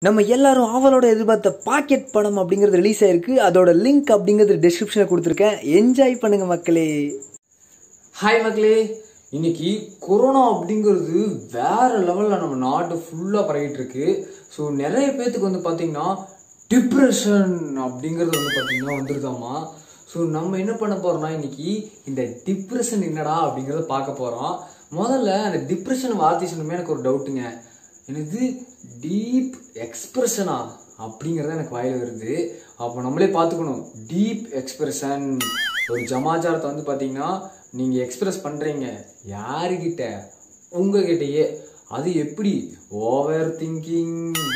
நம்ம எல்லாரும் ஆவலோட எதிர்பார்த்த பாக்கெட் படம் அப்படிங்கிறது ரிலீஸ் ஆயிருக்கு அதோட லிங்க் அப்படிங்கிறது டிஸ்கிரிப்ஷனில் கொடுத்துருக்கேன் என்ஜாய் பண்ணுங்க மக்களே ஹாய் மக்களே இன்னைக்கு கொரோனா அப்படிங்கிறது வேற லெவலில் நம்ம நாடு ஃபுல்லாக பரவிட்டு இருக்கு ஸோ நிறைய பேர்த்துக்கு வந்து பார்த்தீங்கன்னா டிப்ரெஷன் அப்படிங்கிறது வந்து பார்த்தீங்கன்னா வந்துருதாமா ஸோ நம்ம என்ன பண்ண போறோம்னா இன்னைக்கு இந்த டிப்ரெஷன் என்னடா அப்படிங்கிறத பார்க்க போகிறோம் முதல்ல அந்த டிப்ரெஷன் வார்த்தை சொன்னமே எனக்கு ஒரு டவுட்டுங்க எனக்கு டீப் எக்ஸ்பிரஷனா அப்படிங்கிறது எனக்கு வாயில வருது அப்போ நம்மளே பார்த்துக்கணும் டீப் எக்ஸ்பிரஷன் ஒரு ஜமாச்சாரத்தை வந்து பார்த்தீங்கன்னா நீங்கள் எக்ஸ்பிரஸ் பண்ணுறீங்க யாருக்கிட்ட உங்ககிட்டயே அது எப்படி ஓவர் திங்கிங்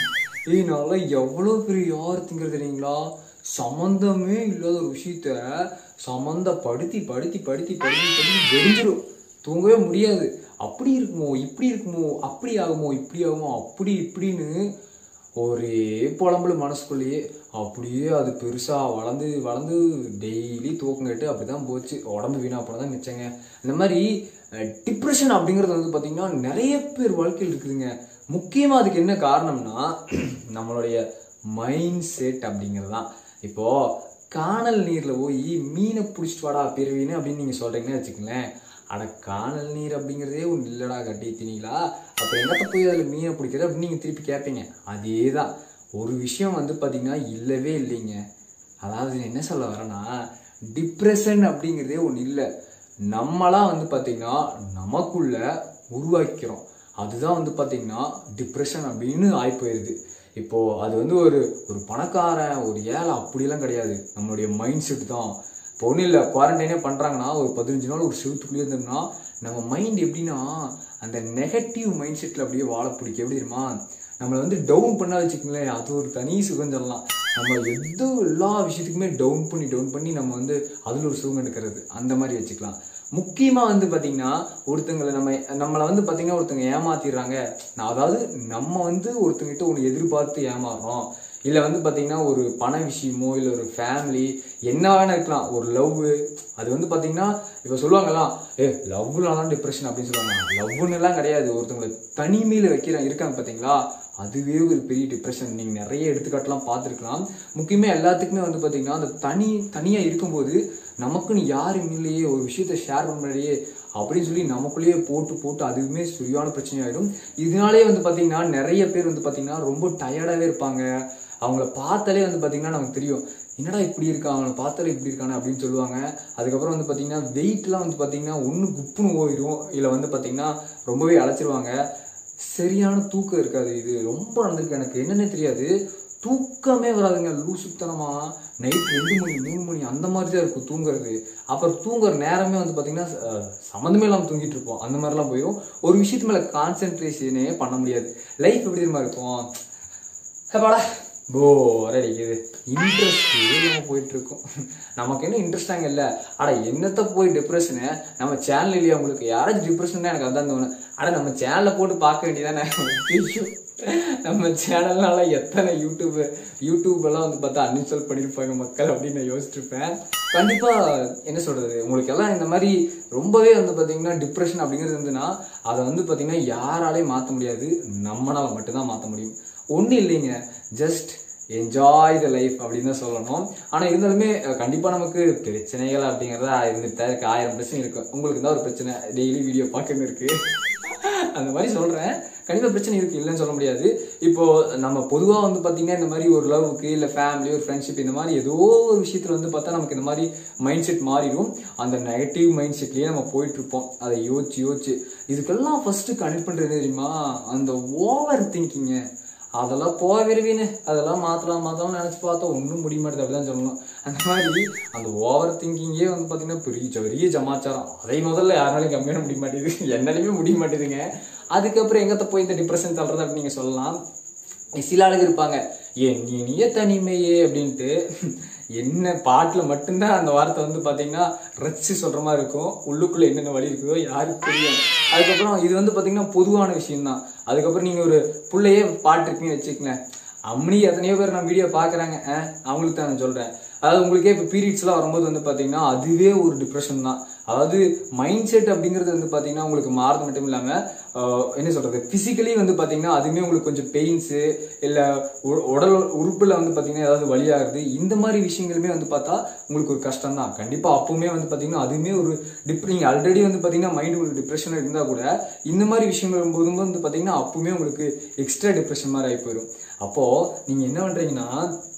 இதனால எவ்வளோ பெரிய ஓவர் திங்கர் தெரியுங்களா சம்மந்தமே இல்லாத ஒரு விஷயத்த சம்மந்தப்படுத்தி படுத்தி படுத்தி படுத்தி படுத்தி வெடிஞ்சிடும் தூங்கவே முடியாது அப்படி இருக்குமோ இப்படி இருக்குமோ அப்படி ஆகுமோ இப்படி ஆகுமோ அப்படி இப்படின்னு ஒரே புலம்புல மனசுக்குள்ளேயே அப்படியே அது பெருசா வளர்ந்து வளர்ந்து டெய்லி தூக்கம் கேட்டு அப்படிதான் போச்சு உடம்பு வீணா போனதான் மிச்சங்க இந்த மாதிரி டிப்ரெஷன் அப்படிங்கிறது வந்து பாத்தீங்கன்னா நிறைய பேர் வாழ்க்கையில் இருக்குதுங்க முக்கியமா அதுக்கு என்ன காரணம்னா நம்மளுடைய மைண்ட் செட் அப்படிங்கிறது தான் இப்போ காணல் நீர்ல போய் மீனை பிடிச்சிட்டு வாடா பிறவின்னு அப்படின்னு நீங்க சொல்றீங்கன்னு வச்சுக்கங்களேன் அட காணல் நீர் அப்படிங்கிறதே ஒன்று இல்லடா கட்டி திணிங்களா அப்போ என்னத்த போய் அதில் மீனை பிடிக்கிறது அப்படின்னு நீங்கள் திருப்பி கேட்பீங்க அதே தான் ஒரு விஷயம் வந்து பார்த்தீங்கன்னா இல்லவே இல்லைங்க அதாவது என்ன சொல்ல வரேன்னா டிப்ரெஷன் அப்படிங்கிறதே ஒன்று இல்லை நம்மளாம் வந்து பார்த்தீங்கன்னா நமக்குள்ள உருவாக்கிறோம் அதுதான் வந்து பார்த்தீங்கன்னா டிப்ரெஷன் அப்படின்னு ஆகி போயிடுது இப்போ அது வந்து ஒரு ஒரு பணக்காரன் ஒரு ஏழை அப்படிலாம் கிடையாது நம்மளுடைய மைண்ட் செட் தான் இப்போ ஒன்றும் இல்லை குவாரண்டைனே பண்ணுறாங்கன்னா ஒரு பதினஞ்சு நாள் ஒரு செவத்துக்குள்ளேயே இருந்தோம்னா நம்ம மைண்ட் எப்படின்னா அந்த நெகட்டிவ் மைண்ட் செட்டில் அப்படியே வாழ பிடிக்கும் எப்படி தெரியுமா நம்மளை வந்து டவுன் பண்ணா வச்சுக்கங்களேன் அது ஒரு தனி சுகம் சொல்லலாம் நம்ம எது எல்லா விஷயத்துக்குமே டவுன் பண்ணி டவுன் பண்ணி நம்ம வந்து அதில் ஒரு சுகம் எடுக்கிறது அந்த மாதிரி வச்சுக்கலாம் முக்கியமாக வந்து பார்த்தீங்கன்னா ஒருத்தங்களை நம்ம நம்மளை வந்து பார்த்தீங்கன்னா ஒருத்தங்க ஏமாத்திடுறாங்க நான் அதாவது நம்ம வந்து ஒருத்தங்கிட்ட ஒன்று எதிர்பார்த்து ஏமாறுறோம் இல்லை வந்து பார்த்தீங்கன்னா ஒரு பண விஷயமோ இல்லை ஒரு ஃபேமிலி என்ன வேணா இருக்கலாம் ஒரு லவ் அது வந்து பார்த்தீங்கன்னா இப்போ சொல்லுவாங்கலாம் ஏ லவ்லாம் தான் டிப்ரெஷன் அப்படின்னு சொல்லுவாங்க லவ்னு எல்லாம் கிடையாது ஒருத்தவங்களை தனிமையில் வைக்கிற இருக்காங்க பார்த்தீங்களா அதுவே ஒரு பெரிய டிப்ரெஷன் நீங்கள் நிறைய எடுத்துக்காட்டெல்லாம் பார்த்துருக்கலாம் முக்கியமாக எல்லாத்துக்குமே வந்து பார்த்தீங்கன்னா அந்த தனி தனியாக இருக்கும்போது நமக்குன்னு யாரும் இல்லையே ஒரு விஷயத்த ஷேர் பண்ணலையே அப்படின்னு சொல்லி நமக்குள்ளேயே போட்டு போட்டு அதுவுமே சரியான பிரச்சனையாயிடும் இதனாலே வந்து பார்த்தீங்கன்னா நிறைய பேர் வந்து பார்த்தீங்கன்னா ரொம்ப டயர்டாகவே இருப்பாங்க அவங்கள பார்த்தாலே வந்து பார்த்தீங்கன்னா நமக்கு தெரியும் என்னடா இப்படி இருக்கா அவங்கள பார்த்தாலே இப்படி இருக்கானே அப்படின்னு சொல்லுவாங்க அதுக்கப்புறம் வந்து பார்த்தீங்கன்னா வெயிட்லாம் வந்து பார்த்தீங்கன்னா ஒன்று குப்புன்னு போயிடும் இல்லை வந்து பார்த்தீங்கன்னா ரொம்பவே அழைச்சிருவாங்க சரியான தூக்கம் இருக்காது இது ரொம்ப நடந்திருக்கு எனக்கு என்னன்னே தெரியாது தூக்கமே வராதுங்க லூசுத்தனமா நைட் ரெண்டு மணி மூணு மணி அந்த மாதிரி தான் இருக்கும் தூங்குறது அப்புறம் தூங்குற நேரமே வந்து பார்த்தீங்கன்னா அஹ், சம்மந்தமே இல்லாமல் தூங்கிட்டு இருப்போம் அந்த மாதிரிலாம் போயிடும் ஒரு விஷயத்து மேலே கான்சென்ட்ரேஷனே பண்ண முடியாது லைஃப் எப்படி தெரியுமா இருக்கும் ஹப்பாடா போர் அடிக்குது இன்ட்ரெஸ்ட் நம்ம போயிட்டு இருக்கோம் நமக்கு என்ன இன்ட்ரெஸ்டாங்க இல்லை அட என்னத்த போய் டிப்ரெஷனு நம்ம சேனல் இல்லையா உங்களுக்கு யாராச்சும் டிப்ரெஷன் எனக்கு அதான் தோணும் அட நம்ம சேனலை போட்டு பார்க்க வேண்டியதானே ஐயோ, நம்ம சேனல்னால எத்தனை யூடியூப் யூடியூப் எல்லாம் வந்து பார்த்தா அன்இன்ஸ்டால் பண்ணியிருப்பாங்க மக்கள் அப்படின்னு நான் யோசிச்சிருப்பேன் கண்டிப்பா என்ன சொல்றது உங்களுக்கு எல்லாம் இந்த மாதிரி ரொம்பவே வந்து பாத்தீங்கன்னா டிப்ரெஷன் அப்படிங்கிறது இருந்துன்னா அதை வந்து பாத்தீங்கன்னா யாராலையும் மாற்ற முடியாது நம்மளால மட்டும்தான் மாற்ற முடியும் ஒன்றும் இல்லைங்க ஜஸ்ட் என்ஜாய் த லைஃப் அப்படின்னு தான் சொல்லணும் ஆனால் இருந்தாலுமே அஹ், கண்டிப்பா நமக்கு பிரச்சனைகள் அப்படிங்கிறத இருந்துட்டு தான் இருக்கு ஆயிரம் பிரச்சனை இருக்கு உங்களுக்கு தான் ஒரு பிரச்சனை டெய்லி வீடியோ பார்க்கணும் இருக்கு அந்த மாதிரி சொல்றேன் கண்டிப்பா பிரச்சனை இருக்கு இல்லைன்னு சொல்ல முடியாது இப்போ நம்ம பொதுவா வந்து பாத்தீங்கன்னா இந்த மாதிரி ஒரு லவ்வுக்கு இல்ல ஃபேமிலி ஒரு ஃப்ரெண்ட்ஷிப் இந்த மாதிரி ஏதோ ஒரு விஷயத்துல வந்து பார்த்தா நமக்கு இந்த மாதிரி மைண்ட் செட் மாறிடும் அந்த நெகட்டிவ் மைண்ட் செட்லயே நம்ம போயிட்டு இருப்போம் அதை யோசிச்சு யோசிச்சு இதுக்கெல்லாம் ஃபர்ஸ்ட் கனெக்ட் பண்றது என்ன தெரியுமா அந்த ஓவர் திங்கிங்க அதெல்லாம் போக விரும்பின்னு அதெல்லாம் மாத்தலாம் மாத்தலாம் நினைச்சு பார்த்தா ஒன்றும் முடிய மாட்டேது அப்படிதான் சொல்லணும் அந்த மாதிரி அந்த ஓவர் திங்கிங்கே வந்து பார்த்தீங்கன்னா பெரிய பெரிய ஜமாச்சாரம் அதை முதல்ல யாராலையும் கம்மியான முடிய மாட்டேங்குது என்னாலையுமே முடிய மாட்டேதுங்க அதுக்கப்புறம் எங்கத்த போய் இந்த டிப்ரெஷன் தள்ளுறது அப்படின்னு நீங்க சொல்லலாம் சில ஆளுங்க இருப்பாங்க என் இனிய தனிமையே அப்படின்ட்டு என்ன பாட்டுல மட்டும்தான் அந்த வார்த்தை வந்து பாத்தீங்கன்னா ரச்சு சொல்ற மாதிரி இருக்கும் உள்ளுக்குள்ள என்னென்ன வழி இருக்குதோ யாருக்கு தெரியும் அதுக்கப்புறம் இது வந்து பாத்தீங்கன்னா பொதுவான விஷயம்தான் அதுக்கப்புறம் நீங்க ஒரு புள்ளையே பாட்டு இருக்கீங்கன்னு வச்சுக்கங்களேன் அம்மனி எத்தனையோ பேர் நான் வீடியோ பாக்குறாங்க அஹ், அவங்களுக்கு தான் நான் சொல்றேன் அதாவது உங்களுக்கே இப்போ பீரியட்ஸ்லாம் வரும்போது வந்து பார்த்தீங்கன்னா அதுவே ஒரு டிப்ரெஷன் தான் அதாவது மைண்ட் செட் அப்படிங்கிறது வந்து பார்த்தீங்கன்னா உங்களுக்கு மாறுறது மட்டும் இல்லாமல் என்ன சொல்கிறது ஃபிசிக்கலி வந்து பார்த்தீங்கன்னா அதுவுமே உங்களுக்கு கொஞ்சம் பெயின்ஸு இல்லை உடல் உறுப்பில் வந்து பார்த்தீங்கன்னா ஏதாவது வழியாகுது இந்த மாதிரி விஷயங்களுமே வந்து பார்த்தா உங்களுக்கு ஒரு கஷ்டம் தான் கண்டிப்பாக அப்பவுமே வந்து பார்த்தீங்கன்னா அதுவுமே ஒரு டிப் நீங்கள் ஆல்ரெடி வந்து பார்த்தீங்கன்னா மைண்ட் உங்களுக்கு டிப்ரெஷன் இருந்தால் கூட இந்த மாதிரி விஷயங்கள் வரும்போது வந்து பார்த்தீங்கன்னா அப்பவுமே உங்களுக்கு எக்ஸ்ட்ரா டிப்ரெஷன் மாதிரி ஆகி போயிடும் அப்போது நீங்கள் என்ன பண்ணுறீங்கன்னா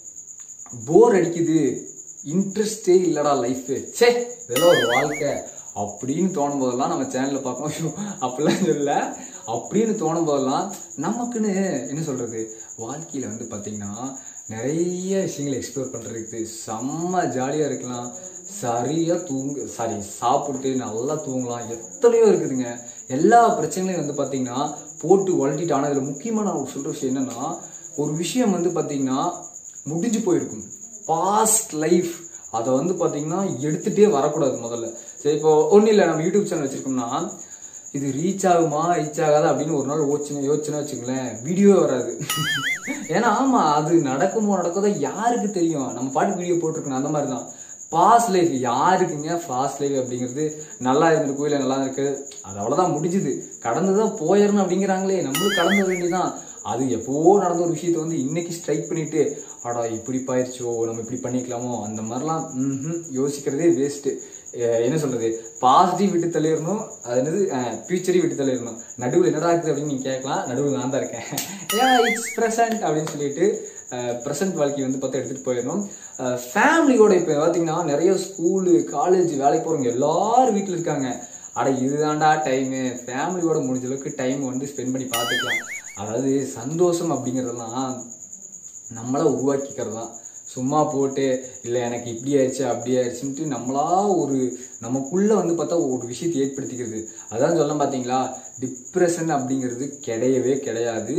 போர் அடிக்குது இன்ட்ரெஸ்டே இல்லடா லைஃப் சே இதெல்லாம் ஒரு வாழ்க்கை அப்படின்னு தோணும் போதெல்லாம் நம்ம சேனல்ல பார்க்கணும் ஐயோ, அப்படிலாம் சொல்ல அப்படின்னு தோணும் போதெல்லாம் நமக்குன்னு என்ன சொல்றது வாழ்க்கையில வந்து பாத்தீங்கன்னா நிறைய விஷயங்களை எக்ஸ்ப்ளோர் பண்றதுக்கு செம்ம ஜாலியா இருக்கலாம் சரியா தூங்கு சாரி சாப்பிட்டு நல்லா தூங்கலாம் எத்தனையோ இருக்குதுங்க எல்லா பிரச்சனையும் வந்து பாத்தீங்கன்னா போட்டு உழட்டிட்டு ஆனால் இதுல முக்கியமான நான் சொல்ற விஷயம் என்னன்னா ஒரு விஷயம் வந்து பாத்தீங்கன்னா முடிஞ்சு போயிருக்கும் பாஸ்ட் லைஃப் அதை வந்து பார்த்தீங்கன்னா எடுத்துகிட்டே வரக்கூடாது முதல்ல சரி இப்போ ஒன்றும் இல்லை நம்ம யூடியூப் சேனல் வச்சிருக்கோம்னா இது ரீச் ஆகுமா ரீச் ஆகாதா அப்படின்னு ஒரு நாள் யோசிச்சு யோசிச்சுன்னா வச்சுங்களேன் வீடியோவே வராது ஏன்னா ஆமாம் அது நடக்குமோ நடக்காதோ யாருக்கு தெரியும் நம்ம பாட்டுக்கு வீடியோ போட்டிருக்கணும் அந்த மாதிரி தான் பாஸ்ட் லைஃப் யாருக்குங்க ஃபாஸ்ட் லைஃப் அப்படிங்கிறது நல்லா இருந்திருக்கும் இல்லை நல்லா இருக்கு அது அவ்வளோதான் முடிஞ்சுது கடந்து தான் போயிடணும் அப்படிங்கிறாங்களே நம்மளும் கடந்து வேண்டியதான் அது எப்போ நடந்த ஒரு விஷயத்தை வந்து இன்னைக்கு ஸ்ட்ரைக் பண்ணிட்டு அடா இப்படி பாயிருச்சோ நம்ம இப்படி பண்ணிக்கலாமோ அந்த மாதிரிலாம் ம்ஹும் யோசிக்கிறதே வேஸ்ட்டு என்ன சொல்றது பாசிட்டிவ் விட்டு தள்ளிடணும் அது என்னது ஃபியூச்சரையும் விட்டு தள்ளிடணும் நடுவில் என்னடா இருக்குது அப்படின்னு நீங்க கேட்கலாம் நடுவில் நான் தான் இருக்கேன் ஏன் இட்ஸ் ப்ரெசன்ட் அப்படின்னு சொல்லிட்டு ப்ரெசன்ட் வாழ்க்கை வந்து பார்த்து எடுத்துகிட்டு போயிடணும் ஃபேமிலியோட இப்போ பார்த்தீங்கன்னா நிறைய ஸ்கூலு காலேஜ் வேலைக்கு போகிறவங்க எல்லாரும் வீட்டில் இருக்காங்க அட இதுதான்டா டைமு ஃபேமிலியோட முடிஞ்ச அளவுக்கு டைம் வந்து ஸ்பெண்ட் பண்ணி பார்த்துக்கலாம் அதாவது சந்தோஷம் அப்படிங்கிறதெல்லாம் நம்மளா உருவாக்கிக்கிறது தான் சும்மா போட்டு இல்லை எனக்கு இப்படி ஆயிடுச்சு அப்படி ஆயிடுச்சுன்ட்டு நம்மளா ஒரு நமக்குள்ள வந்து பார்த்தா ஒரு விஷயத்தை ஏற்படுத்திக்கிறது அதான் சொல்ல பார்த்தீங்களா டிப்ரெஷன் அப்படிங்கிறது கிடையவே கிடையாது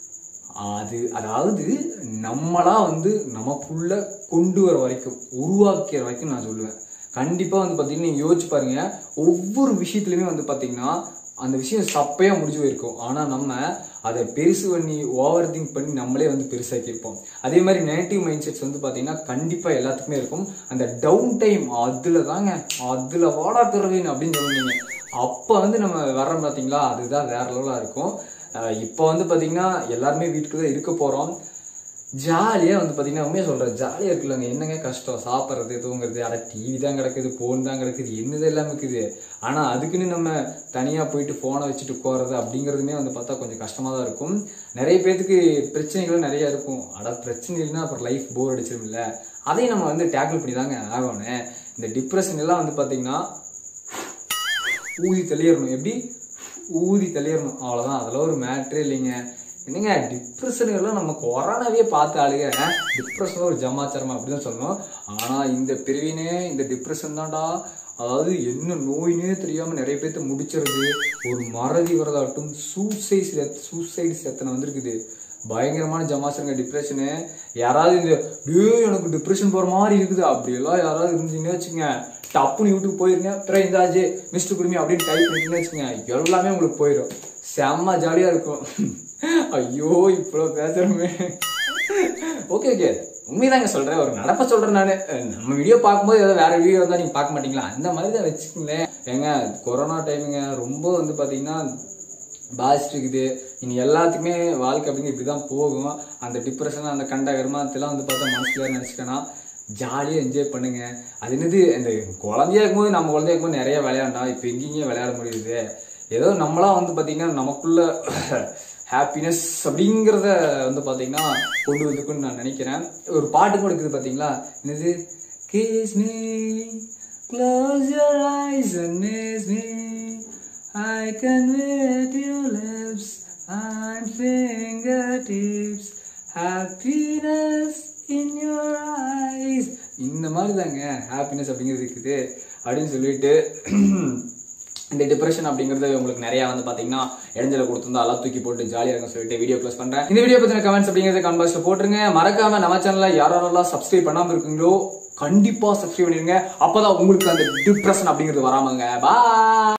அது அதாவது நம்மளா வந்து நமக்குள்ள கொண்டு வர வரைக்கும் உருவாக்கிற வரைக்கும் நான் சொல்லுவேன் கண்டிப்பா வந்து பாத்தீங்கன்னா நீங்க யோசிச்சு பாருங்க ஒவ்வொரு விஷயத்துலயுமே வந்து பாத்தீங்கன்னா அந்த விஷயம் சப்பையா முடிஞ்சு போயிருக்கும் ஆனா நம்ம அதை பெருசு பண்ணி ஓவர் திங்க் பண்ணி நம்மளே வந்து பெருசாக்கியிருப்போம் அதே மாதிரி நெகட்டிவ் மைண்ட் செட்ஸ் வந்து பாத்தீங்கன்னா கண்டிப்பா எல்லாத்துக்குமே இருக்கும் அந்த டவுன் டைம் அதுல தாங்க அதுல வாடா பிறவின் அப்படின்னு சொல்லுவீங்க அப்ப வந்து நம்ம வர்றோம் பாத்தீங்களா அதுதான் வேற லெவலா இருக்கும் அஹ் இப்போ வந்து பாத்தீங்கன்னா எல்லாருமே வீட்டுக்குள்ள இருக்க போறோம் ஜாலியா வந்து பாத்தீங்கன்னா உண்மையா சொல்றேன் ஜாலியா இருக்குல்லங்க என்னங்க கஷ்டம் சாப்பிட்றது தூங்குறது அட டிவி தான் கிடக்குது போன் தான் கிடக்குது என்னது எல்லாம் இருக்குது ஆனா அதுக்குன்னு நம்ம தனியா போயிட்டு போனை வச்சுட்டு போறது அப்படிங்கிறதுமே வந்து பார்த்தா கொஞ்சம் கஷ்டமா தான் இருக்கும் நிறைய பேத்துக்கு பிரச்சனைகள் நிறைய இருக்கும் அட பிரச்சனை இல்லைன்னா அப்புறம் லைஃப் போர் அடிச்சிரும்ல அதையும் நம்ம வந்து டேக்கிள் பண்ணி தாங்க ஆகணும் இந்த டிப்ரெஷன் எல்லாம் வந்து பாத்தீங்கன்னா ஊதி தள்ளிடணும் எப்படி ஊதி தள்ளிடணும் அவ்வளவுதான் அதெல்லாம் ஒரு மேட்ரே இல்லைங்க என்னங்க டிப்ரெஷன் எல்லாம் நம்ம கொரோனாவே பார்த்து ஆளுங்க டிப்ரெஷன் ஒரு ஜமாச்சாரமா அப்படிதான் சொல்லணும் ஆனா இந்த பிரிவினே இந்த டிப்ரெஷன் தான்டா அதாவது என்ன நோயினே தெரியாம நிறைய பேர்த்த முடிச்சிருது ஒரு மறதி வரதாட்டும் சூசைட் சூசைடு செத்தனை வந்திருக்குது பயங்கரமான ஜமாசங்க டிப்ரெஷனு யாராவது இந்த "டேய், எனக்கு டிப்ரெஷன் போற மாதிரி இருக்குது அப்படியெல்லாம் யாராவது இருந்தீங்கன்னு வச்சுங்க டப்புன்னு யூடியூப் போயிருங்க அப்புறம் இந்தாச்சு மிஸ்டர் குருமி அப்படின்னு டைப் பண்ணிட்டீங்கன்னு வச்சுங்க எல்லாமே உங்களுக்கு போயிடும் செம்ம ஜாலியா இருக்கும் ஐயோ இவ்வளோ பேசுறோமே ஓகே ஓகே உண்மைதாங்க சொல்றேன் ஒரு நடப்ப சொல்றேன் நானு அஹ் நம்ம வீடியோ பார்க்கும்போது ஏதோ வேற வீடியோ இருந்தா நீங்க பார்க்க மாட்டீங்களா அந்த மாதிரி தான் வச்சுக்கோங்களேன் ஏங்க கொரோனா டைமுங்க ரொம்ப வந்து பாத்தீங்கன்னா பாதிச்சுட்டு இருக்குது இனி எல்லாத்துக்குமே வாழ்க்கை அப்படிங்க இப்படிதான் போகும் அந்த டிப்ரெஷன் அந்த கண்ட கர்மாத்தெல்லாம் வந்து பார்த்தா மனசுல நினைச்சுக்கணும் ஜாலியாக என்ஜாய் பண்ணுங்க அது என்னது இந்த குழந்தையா இருக்கும்போது நம்ம குழந்தையா இருக்கும்போது நிறைய விளையாண்டா இப்போ எங்கேயுமே விளையாட முடியுது ஏதோ நம்மளாம் வந்து பார்த்தீங்கன்னா நமக்குள்ள ஹாப்பினஸ் அப்படிங்கிறத வந்து பார்த்தீங்கன்னா கொண்டு வந்துக்குன்னு நான் நினைக்கிறேன் ஒரு பாட்டு கூட இருக்குது பார்த்தீங்களா என்னது kiss me close your eyes and miss me I can wet your lips and fingertips happiness in your eyes இந்த மாதிரி தாங்க ஹாப்பினஸ் அப்படிங்கிறது இருக்குது அப்படின்னு சொல்லிட்டு இந்த டிப்ரெஷன் அப்படிங்கிறது உங்களுக்கு நிறைய வந்து பாத்தீங்கன்னா இடைஞ்சல கொடுத்துருந்தா எல்லாம் தூக்கி போட்டு ஜாலியா இருக்கும் சொல்லிட்டு வீடியோ க்ளோஸ் பண்றேன் இந்த வீடியோ பத்தின கமெண்ட்ஸ் அப்படிங்கிறது கமெண்ட் பாக்ஸ்ல போட்டுருங்க மறக்காம நம்ம சேனல்ல யாரெல்லாம் சப்ஸ்கிரைப் பண்ணாம இருக்கீங்களோ கண்டிப்பா சப்ஸ்கிரைப் பண்ணிருங்க அப்பதான் உங்களுக்கு அந்த டிப்ரெஷன் அப்படிங்கிறது வராமங்க பாய்